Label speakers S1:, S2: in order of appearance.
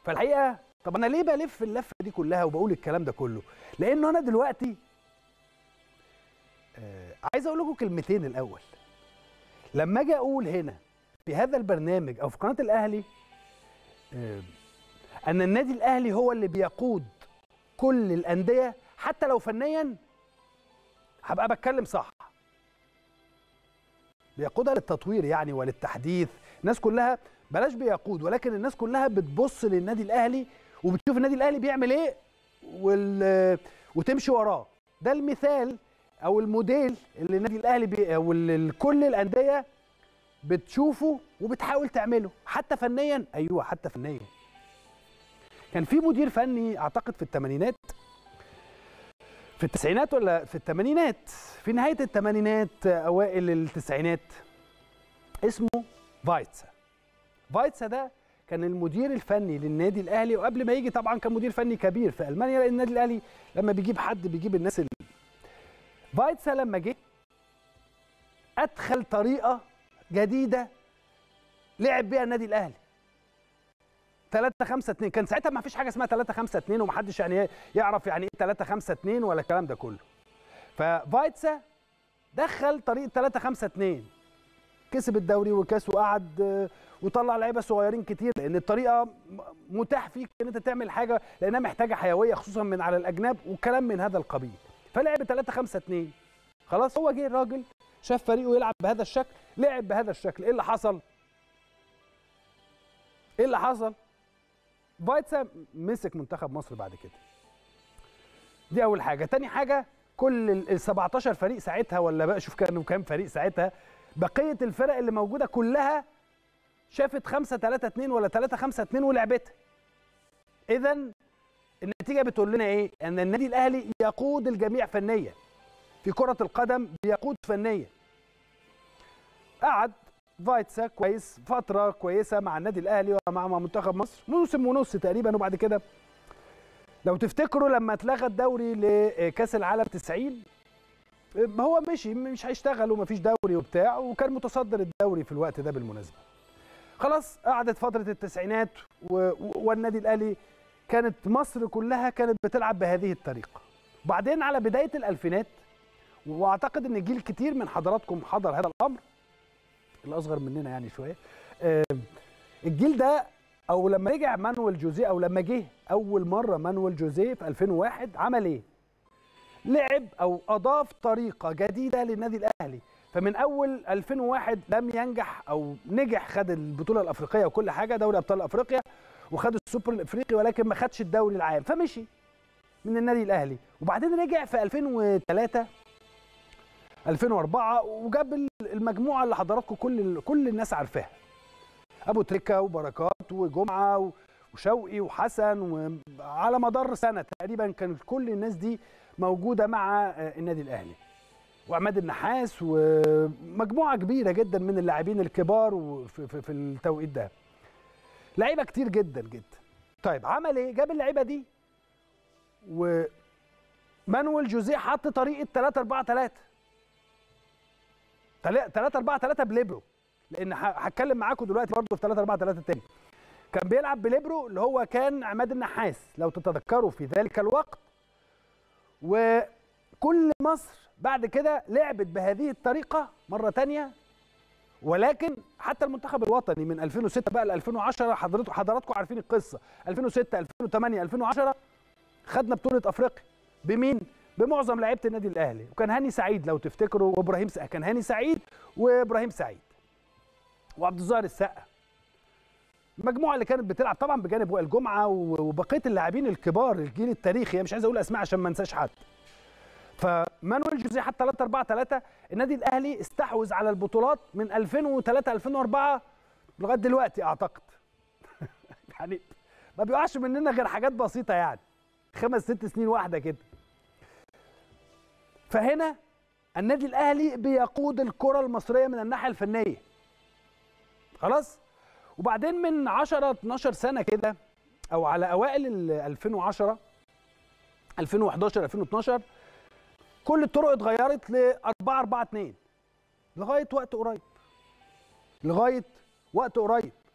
S1: فالحقيقه طب انا ليه بلف اللفه دي كلها وبقول الكلام ده كله لانه انا دلوقتي آه عايز اقول لكم كلمتين الاول لما اجي اقول هنا في هذا البرنامج او في قناه الاهلي آه ان النادي الاهلي هو اللي بيقود كل الانديه حتى لو فنيا هبقى بتكلم صح بيقودها للتطوير يعني وللتحديث الناس كلها بلاش بيقود ولكن الناس كلها بتبص للنادي الاهلي وبتشوف النادي الاهلي بيعمل ايه وال... وتمشي وراه ده المثال او الموديل اللي النادي الاهلي بي... او اللي كل الانديه بتشوفه وبتحاول تعمله حتى فنيا ايوه حتى فنيا كان في مدير فني اعتقد في الثمانينات في التسعينات ولا في الثمانينات في نهايه الثمانينات اوائل التسعينات اسمه فايتسا فايتسا ده كان المدير الفني للنادي الاهلي وقبل ما يجي طبعا كان مدير فني كبير في المانيا لان النادي الاهلي لما بيجيب حد بيجيب الناس اللي فايتسا لما جه ادخل طريقه جديده لعب بيها النادي الاهلي 3 5 2 كان ساعتها ما فيش حاجه اسمها 3 5 2 ومحدش يعني يعرف يعني ايه 3 5 2 ولا الكلام ده كله ففايتسا دخل طريقه 3 5 2 كسب الدوري وكاس وقعد وطلع لعيبه صغيرين كتير لان الطريقه متاح فيك ان انت تعمل حاجه لانها محتاجه حيويه خصوصا من على الاجناب وكلام من هذا القبيل فلعب 3 5 2 خلاص هو جه الراجل شاف فريقه يلعب بهذا الشكل لعب بهذا الشكل ايه اللي حصل ايه اللي حصل فايتسا مسك منتخب مصر بعد كده دي اول حاجه تاني حاجه كل ال 17 فريق ساعتها ولا بقى شوف كانوا كام فريق ساعتها بقيه الفرق اللي موجوده كلها شافت 5 3 2 ولا 3 5 2 ولعبتها اذا النتيجه بتقول لنا ايه ان النادي الاهلي يقود الجميع فنيا في كره القدم بيقود فنيا قعد فايتسا كويس فتره كويسه مع النادي الاهلي ومع منتخب مصر موسم ونص تقريبا وبعد كده لو تفتكروا لما اتلغى الدوري لكاس العالم 90 هو مشي مش هيشتغل ومفيش دوري وبتاع وكان متصدر الدوري في الوقت ده بالمناسبه خلاص قعدت فتره التسعينات و... والنادي الاهلي كانت مصر كلها كانت بتلعب بهذه الطريقه بعدين على بدايه الالفينات واعتقد ان جيل كتير من حضراتكم حضر هذا الامر الاصغر مننا يعني شويه الجيل ده او لما رجع مانويل جوزيه او لما جه اول مره مانويل جوزيه في 2001 عمل ايه لعب او اضاف طريقه جديده للنادي الاهلي فمن اول 2001 لم ينجح او نجح خد البطوله الافريقيه وكل حاجه دوري ابطال افريقيا وخد السوبر الافريقي ولكن ما خدش الدوري العام فمشي من النادي الاهلي وبعدين رجع في 2003 2004 وجاب المجموعه اللي حضراتكم كل كل الناس عارفاها ابو تريكه وبركات وجمعه وشوقي وحسن وعلى مدار سنه تقريبا كانت كل الناس دي موجوده مع النادي الاهلي وعماد النحاس ومجموعه كبيره جدا من اللاعبين الكبار في, في, في التوقيت ده لعيبه كتير جدا جدا طيب عمل ايه جاب اللعيبه دي ومانويل جوزيه حط طريقه 3 4 3 3 4 3 بليبرو لان هتكلم معاكم دلوقتي برضه في 3 4 3 تاني كان بيلعب بليبرو اللي هو كان عماد النحاس لو تتذكروا في ذلك الوقت وكل مصر بعد كده لعبت بهذه الطريقه مره تانية ولكن حتى المنتخب الوطني من 2006 بقى ل 2010 حضراتكم حضراتكم عارفين القصه 2006 2008 2010 خدنا بطوله افريقيا بمين؟ بمعظم لعيبه النادي الاهلي وكان هاني سعيد لو تفتكروا وابراهيم سعيد كان هاني سعيد وابراهيم سعيد وعبد الظاهر السقا المجموعه اللي كانت بتلعب طبعا بجانب وائل جمعه وبقيه اللاعبين الكبار الجيل التاريخي مش عايز اقول اسماء عشان ما انساش حد فمانويل جوزيه حتى 3 4 3 النادي الاهلي استحوذ على البطولات من 2003 2004 لغايه دلوقتي اعتقد يعني ما بيقعش مننا غير حاجات بسيطه يعني خمس ست سنين واحده كده فهنا النادي الاهلي بيقود الكره المصريه من الناحيه الفنيه خلاص وبعدين من 10 12 سنه كده او على اوائل 2010 2011 2012 كل الطرق اتغيرت ل 4 4 2 لغايه وقت قريب لغايه وقت قريب